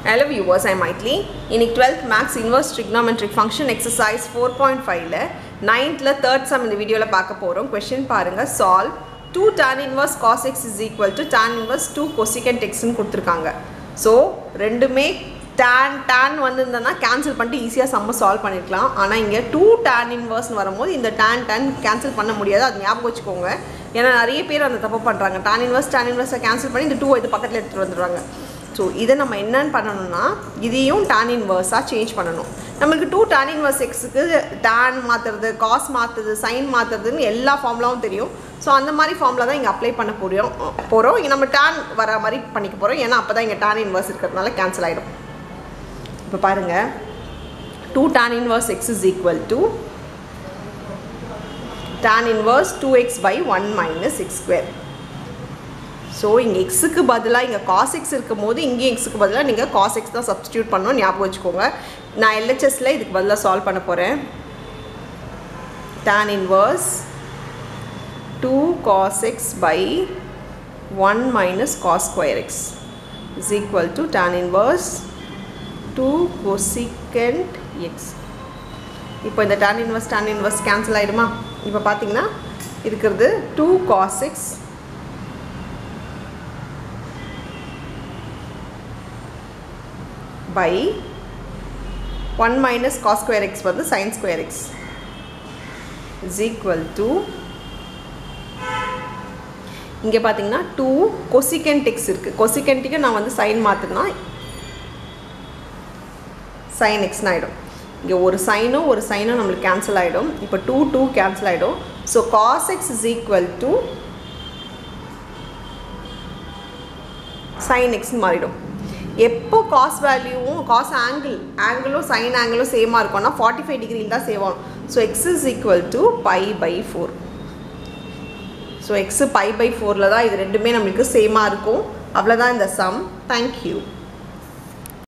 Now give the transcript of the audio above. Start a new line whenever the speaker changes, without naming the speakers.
Hello viewers, I'm Maitli. இன்னைக்கு 12th Max Inverse Trigonometric Function Exercise 4.5ல 9thல third sum இந்த வீடியோவில் பார்க்க போகிறோம் கொஷின் பாருங்க solve 2 tan inverse cos x is equal to tan inverse 2 cosecant xன்னு கொடுத்துருக்காங்க so ரெண்டுமே tan tan வந்திருந்தனா cancel பண்ணிட்டு ஈஸியாக சம்ம சால்வ் பண்ணிருக்கலாம் ஆனால் இங்கே டூ tan இன்வர்ஸ்னு வரும்போது இந்த tan tan கேன்சல் பண்ண முடியாது அது ஞாபகம் வச்சுக்கோங்க ஏன்னா நிறைய பேர் அந்த தப்பு பண்ணுறாங்க tan இன்வர்ஸ் tan இன்வர்ஸை கேன்சல் பண்ணி இந்த டூ இது பக்கத்தில் எடுத்துகிட்டு வந்துடுவாங்க ஸோ இதை நம்ம என்னன்னு பண்ணணும்னா இதையும் tan இன்வர்ஸாக சேஞ்ச் பண்ணணும் நம்மளுக்கு டூ tan இன்வர்ஸ் எக்ஸுக்கு tan மாற்றுறது காஸ் மாற்றுறது சைன் மாற்றுறதுன்னு எல்லா ஃபார்முலாவும் தெரியும் ஸோ அந்த மாதிரி ஃபார்முலா தான் இங்கே அப்ளை பண்ண போகிறோம் போகிறோம் இங்கே நம்ம tan வர மாதிரி பண்ணிக்க போகிறோம் ஏன்னா அப்போ தான் இங்கே tan இன்வர்ஸ் இருக்கிறதுனால கேன்சல் ஆகிடும் இப்போ பாருங்கள் two tan inverse x is equal to tan inverse two x by one minus x square so இங்கே எக்ஸுக்கு பதிலாக இங்கே காஸ் எக்ஸ் இருக்கும் போது இங்கேயும் எக்ஸுக்கு பதிலாக நீங்கள் காஸ் எக்ஸ் தான் சப்ஸ்டியூட் பண்ணணும் ஞாபகம் வச்சுக்கோங்க நான் எல்ஹெச்எஸில் இதுக்கு பதிலாக சால்வ் பண்ண போகிறேன் tan inverse two cos x by one minus cos square x is equal to tan inverse two cosecant x இப்போ இந்த tan inverse tan inverse cancel ஆகிடுமா இப்போ பார்த்தீங்கன்னா இருக்கிறது two cos x by one minus cos square x வந்து sine square x is equal to இங்கே பார்த்தீங்கன்னா two cosecant X இருக்குது கொசிகண்ட்டுக்கு நான் வந்து சைன் மாற்றினா சைன் எக்ஸ்னு ஆகிடும் இங்கே ஒரு சைனும் ஒரு சைனும் நம்மளுக்கு கேன்சல் ஆகிடும் இப்போ டூ டூ கேன்சல் ஆகிடும் so cos x is equal to sine எக்ஸ்னு மாறிடும் எப்போ காஸ் வேல்யூவும் காஸ் ஆங்கிள் ஆங்கிளும் சைன் ஆங்கிளும் சேமாக இருக்கும்னா ஃபார்ட்டி ஃபைவ் டிகிரியில் தான் சேவ் ஆகும் so x is equal to pi by four so x pi by ஃபோரில் தான் இது ரெண்டுமே நம்மளுக்கு சேமாக இருக்கும் அவ்வளோதான் இந்த சம் தேங்க்யூ